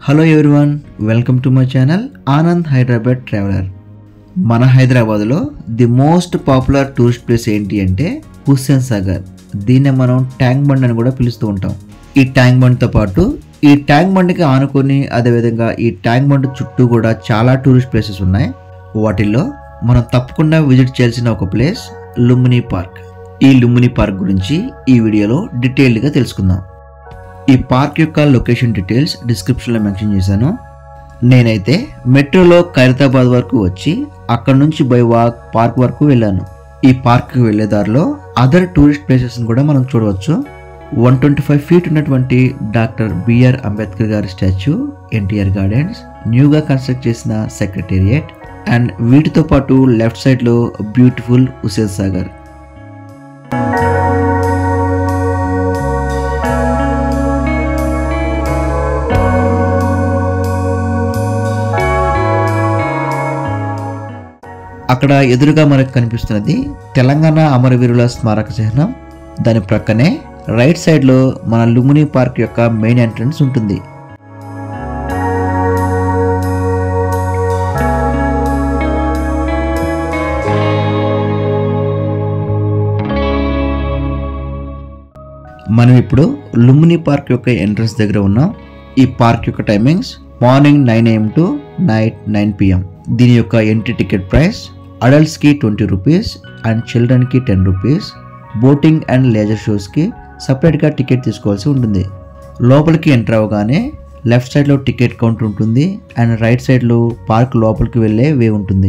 hello everyone welcome to my channel Anand Hyderabad traveller మన హైదరాబాద్లో the most popular tourist place ఏంటి అంటే హుస్సేన్ సాగర్ దీన్నే మనం ట్యాంక్ బండ్ అని కూడా పిలుస్తూ ఉంటాం ఈ ట్యాంక్ బండ్తో పాటు ఈ ట్యాంక్ బండ్కి ఆనుకొని అదేవిధంగా ఈ ట్యాంక్ బండ్ చుట్టూ కూడా చాలా టూరిస్ట్ ప్లేసెస్ ఉన్నాయి వాటిల్లో మనం తప్పకుండా విజిట్ చేయాల్సిన ఒక ప్లేస్ లుంబిని పార్క్ ఈ లుంబిని పార్క్ గురించి ఈ వీడియోలో డీటెయిల్డ్గా తెలుసుకుందాం ఈ పార్క్ యొక్క లొకేషన్ డీటెయిల్స్ డిస్క్రిప్షన్లో మెన్షన్ చేశాను నేనైతే మెట్రోలో ఖైరతాబాద్ వరకు వచ్చి అక్కడ నుంచి బై వాక్ పార్క్ వరకు వెళ్ళాను ఈ పార్క్కి వెళ్ళే దారిలో అదర్ టూరిస్ట్ ప్లేసెస్ని కూడా మనం చూడవచ్చు వన్ ట్వంటీ ఫైవ్ ఫీట్ ఉన్నటువంటి డాక్టర్ బిఆర్ అంబేద్కర్ గారి స్టాచ్యూ ఎన్టీఆర్ గార్డెన్స్ న్యూగా కన్స్ట్రక్ట్ చేసిన సెక్రటేరియట్ అండ్ వీటితో పాటు లెఫ్ట్ సైడ్లో బ్యూటిఫుల్ హుసేన్ సాగర్ అక్కడ ఎదురుగా మనకు కనిపిస్తున్నది తెలంగాణ అమరవీరుల స్మారక చిహ్నం దాని ప్రక్కనే రైట్ సైడ్లో మన లుమిని పార్క్ యొక్క మెయిన్ ఎంట్రన్స్ ఉంటుంది మనం ఇప్పుడు లుమిని పార్క్ యొక్క ఎంట్రన్స్ దగ్గర ఉన్నాం ఈ పార్క్ యొక్క timings morning nine AM to night nine PM దీని యొక్క ఎంట్రీ టికెట్ ప్రైస్ అడల్ట్స్కి ట్వంటీ రూపీస్ అండ్ చిల్డ్రన్కి ten rupees boating and laser షోస్కి సపరేట్గా టికెట్ తీసుకోవాల్సి ఉంటుంది లోపలికి ఎంటర్ అవ్వగానే లెఫ్ట్ సైడ్లో టికెట్ కౌంటర్ ఉంటుంది అండ్ రైట్ సైడ్లో పార్క్ లోపలికి వెళ్ళే వే ఉంటుంది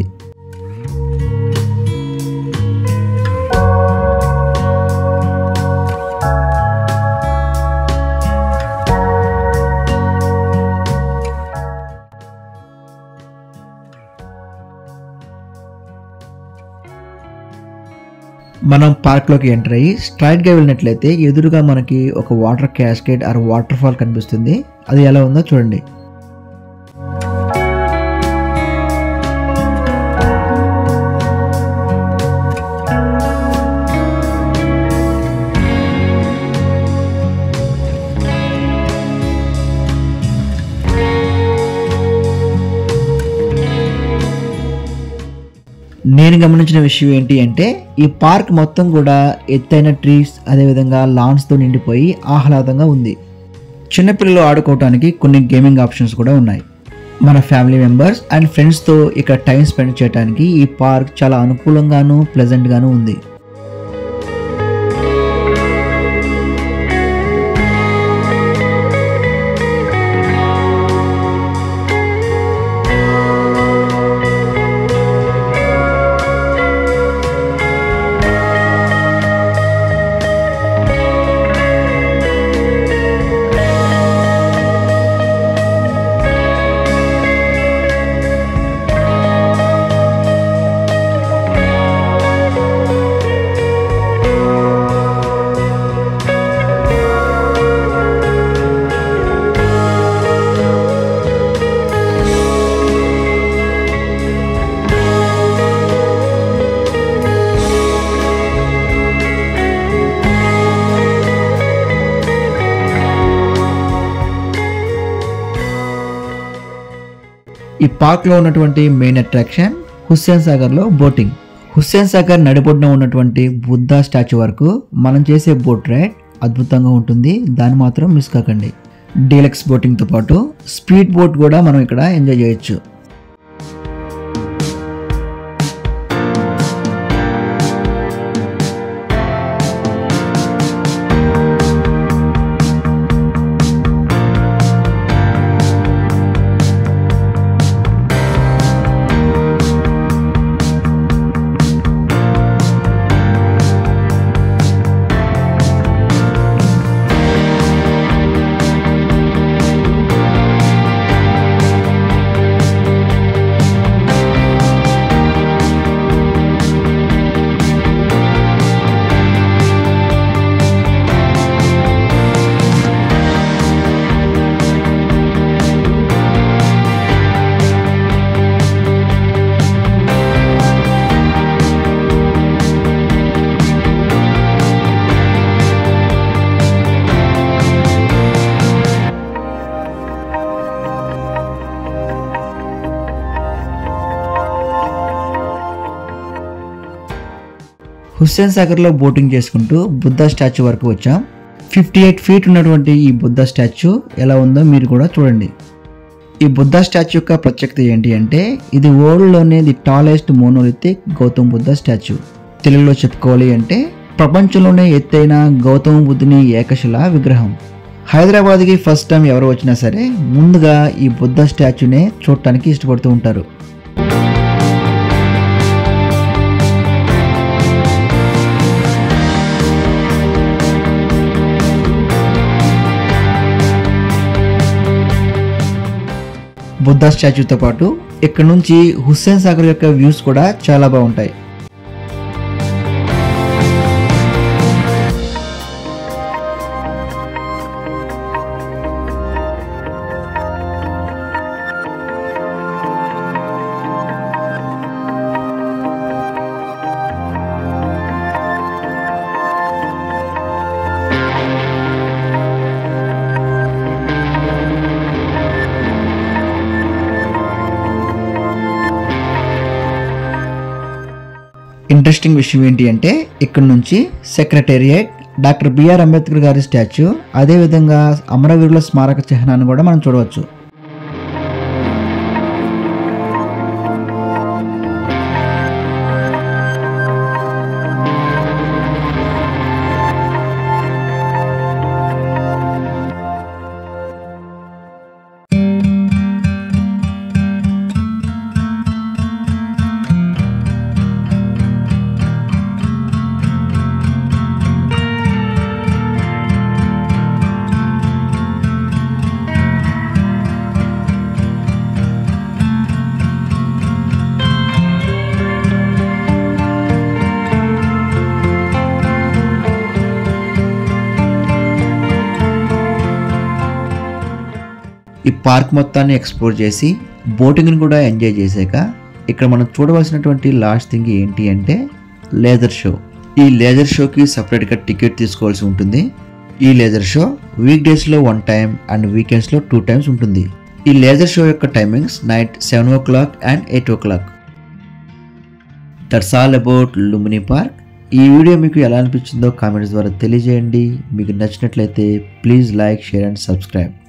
మనం పార్క్లోకి ఎంటర్ అయ్యి స్ట్రైట్గా వెళ్ళినట్లయితే ఎదురుగా మనకి ఒక water cascade or waterfall కనిపిస్తుంది అది ఎలా ఉందో చూడండి నేను గమనించిన విషయం ఏంటి అంటే ఈ పార్క్ మొత్తం కూడా ఎత్తైన ట్రీస్ అదేవిధంగా లాన్స్తో నిండిపోయి ఆహ్లాదంగా ఉంది చిన్నపిల్లలు ఆడుకోవడానికి కొన్ని గేమింగ్ ఆప్షన్స్ కూడా ఉన్నాయి మన ఫ్యామిలీ మెంబర్స్ అండ్ ఫ్రెండ్స్తో ఇక్కడ టైం స్పెండ్ చేయడానికి ఈ పార్క్ చాలా అనుకూలంగాను ప్లెజెంట్గాను ఉంది ఈ పార్క్లో ఉన్నటువంటి మెయిన్ అట్రాక్షన్ హుస్సేన్ సాగర్లో బోటింగ్ హుస్సేన్ సాగర్ నడిబొడ్డున ఉన్నటువంటి బుద్ధ స్టాచ్యూ వరకు మనం చేసే బోట్ రైడ్ అద్భుతంగా ఉంటుంది దాన్ని మాత్రం మిస్ కాకండి డీలక్స్ బోటింగ్తో పాటు స్పీడ్ బోట్ కూడా మనం ఇక్కడ ఎంజాయ్ చేయొచ్చు హుస్సేన్ సాగర్లో బోటింగ్ చేసుకుంటూ బుద్ధ స్టాచ్యూ వరకు వచ్చాం ఫిఫ్టీ ఎయిట్ ఫీట్ ఉన్నటువంటి ఈ బుద్ధ స్టాచ్యూ ఎలా ఉందో మీరు కూడా చూడండి ఈ బుద్ధ స్టాచ్యూ యొక్క ప్రత్యేకత ఏంటి అంటే ఇది వరల్డ్లోనే the tallest monolithic Gautam Buddha statue తెలుగులో చెప్పుకోవాలి అంటే ప్రపంచంలోనే ఎత్తైన గౌతమ బుద్ధుని ఏకశిలా విగ్రహం హైదరాబాద్కి ఫస్ట్ టైం ఎవరు వచ్చినా సరే ముందుగా ఈ బుద్ధ స్టాచ్యూనే చూడటానికి ఇష్టపడుతూ ఉంటారు బుద్ధ స్టాచ్యూతో పాటు ఇక్కడ నుంచి హుస్సేన్ సాగర్ యొక్క వ్యూస్ కూడా చాలా బాగుంటాయి ఇంట్రెస్టింగ్ విషయం ఏంటి అంటే ఇక్కడ నుంచి సెక్రటేరియట్ డాక్టర్ బిఆర్ అంబేద్కర్ గారి స్టాచ్యూ అదేవిధంగా అమరవీరుల స్మారక చిహ్నాన్ని కూడా మనం చూడవచ్చు ఈ పార్క్ మొత్తాన్ని ఎక్స్ప్లోర్ చేసి బోటింగ్ని కూడా ఎంజాయ్ చేశాక ఇక్కడ మనం చూడవలసినటువంటి లాస్ట్ థింగ్ ఏంటి అంటే లేజర్ షో ఈ లేజర్ షోకి సపరేట్గా టికెట్ తీసుకోవాల్సి ఉంటుంది ఈ లేజర్ షో వీక్ డేస్లో వన్ టైం అండ్ వీకెండ్స్లో టూ టైమ్స్ ఉంటుంది ఈ లేజర్ షో యొక్క timings night seven o'clock and eight o'clock that's all about Lumbini park ఈ వీడియో మీకు ఎలా అనిపించిందో కామెంట్స్ ద్వారా తెలియజేయండి మీకు నచ్చినట్లయితే please like share and subscribe